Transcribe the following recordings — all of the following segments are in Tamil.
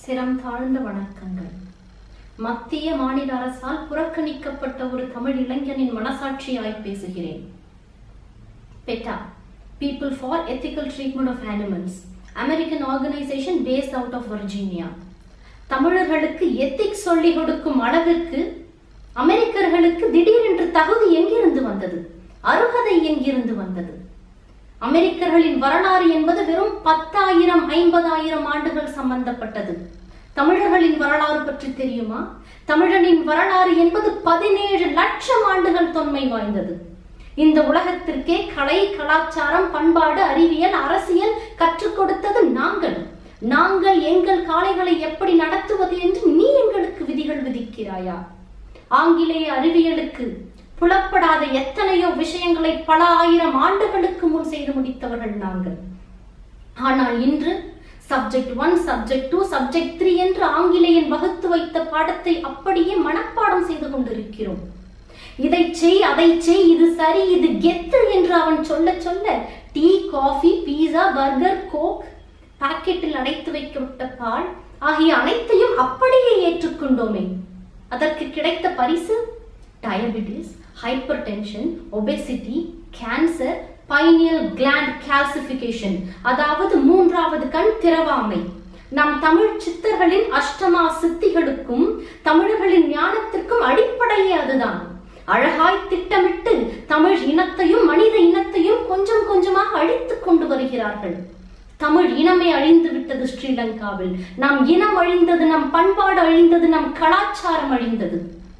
சிரம் தாழ்ந்த வணக்கங்கள் மத்திய மாநில அரசால் புறக்கணிக்கப்பட்ட ஒரு தமிழ் இளைஞனின் மனசாட்சியாய் பேசுகிறேன் PETA people for ethical treatment of animals American organization based out of Virginia தமிழர்களுக்கு எத்திக்ஸ் சொல்லிக் கொடுக்கும் அளவிற்கு அமெரிக்கர்களுக்கு திடீரென்று தகுதி எங்கிருந்து வந்தது அருகதை எங்கிருந்து வந்தது அமெரிக்கர்களின் வரலாறு என்பது வெறும் பத்தாயிரம் ஐம்பதாயிரம் ஆண்டுகள் சம்பந்தப்பட்டது தமிழர்களின் வரலாறு பற்றி தெரியுமா தமிழனின் வரலாறு என்பது பதினேழு லட்சம் ஆண்டுகள் தொன்மை வாய்ந்தது இந்த உலகத்திற்கே கலை கலாச்சாரம் பண்பாடு அறிவியல் அரசியல் கற்றுக் கொடுத்தது நாங்கள் நாங்கள் எங்கள் காளைகளை எப்படி நடத்துவது என்று நீ எங்களுக்கு விதிகள் விதிக்கிறாயா ஆங்கிலேய அறிவியலுக்கு புலப்படாத எத்தனையோ விஷயங்களை பல ஆயிரம் ஆண்டுகளுக்கு முன் செய்து முடித்தவர்கள் நாங்கள் ஆனால் இன்று subject one subject two subject three என்று ஆங்கிலேயன் வகுத்து வைத்த பாடத்தை அப்படியே மனப்பாடம் செய்து கொண்டிருக்கிறோம் இதை செய் அதை செய் இது சரி இது கெத்து என்று அவன் சொல்ல சொல்ல tea coffee pizza burger Coke பாக்கெட்டில் அடைத்து வைக்கப்பட்ட பால் ஆகிய அனைத்தையும் அப்படியே ஏற்றுக்கொண்டோமே அதற்கு கிடைத்த பரிசு diabetes hypertension obesity cancer pineal gland calcification அதாவது மூன்றாவது கண் திறவாமை நம் தமிழ் சித்தர்களின் அஷ்டமா சித்திகளுக்கும் தமிழர்களின் ஞானத்திற்கும் அடிப்படையே அதுதான் அழகாய் திட்டமிட்டு தமிழ் இனத்தையும் மனித இனத்தையும் கொஞ்சம் கொஞ்சமாக அழித்துக் கொண்டு வருகிறார்கள் தமிழ் இனமே அழிந்து விட்டது ஸ்ரீலங்காவில் நம் இனம் அழிந்தது நம் பண்பாடு அழிந்தது நம் கலாச்சாரம் அழிந்தது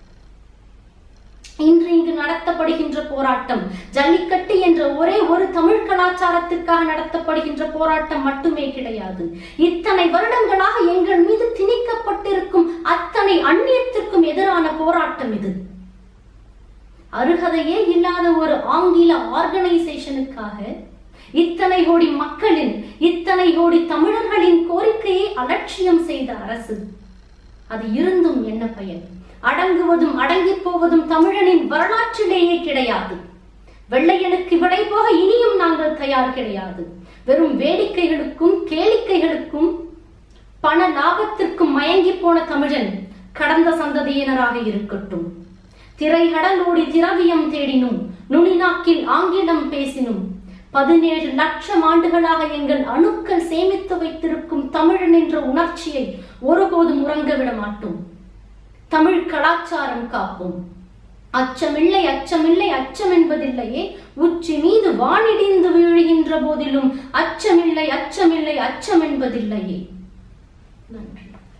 இன்று இங்கு நடத்தப்படுகின்ற போராட்டம் ஜல்லிக்கட்டு என்ற ஒரே ஒரு தமிழ் கலாச்சாரத்திற்காக நடத்தப்படுகின்ற போராட்டம் மட்டுமே கிடையாது இத்தனை வருடங்களாக எங்கள் மீது திணிக்கப்பட்டிருக்கும் அத்தனை அந்நியத்திற்கும் எதிரான போராட்டம் இது அருகதையே இல்லாத ஒரு ஆங்கில ஆர்கனைசேஷனுக்காக இத்தனை கோடி மக்களின் இத்தனை கோடி தமிழர்களின் கோரிக்கையை அலட்சியம் செய்த அரசு அது இருந்தும் என்ன பயன் அடங்குவதும் அடங்கி போவதும் தமிழனின் வரலாற்றிலேயே கிடையாது வெள்ளையனுக்கு விடை போக இனியும் நாங்கள் தயார் கிடையாது வெறும் வேடிக்கைகளுக்கும் கேளிக்கைகளுக்கும் பண லாபத்திற்கும் மயங்கி போன தமிழன் கடந்த சந்ததியினராக இருக்கட்டும் திரைகடலோடி திரவியம் தேடினும் நுனிநாக்கில் ஆங்கிலம் பேசினும் பதினேழு லட்சம் ஆண்டுகளாக எங்கள் அணுக்கள் சேமித்து வைத்திருக்கும் தமிழன் என்ற உணர்ச்சியை ஒருபோதும் உறங்க விட மாட்டோம் தமிழ் கலாச்சாரம் காப்போம் அச்சமில்லை அச்சமில்லை அச்சம் என்பதில்லையே உச்சி மீது வானிடிந்து வீழுகின்ற போதிலும் அச்சமில்லை அச்சமில்லை அச்சம் என்பதில்லையே நன்றி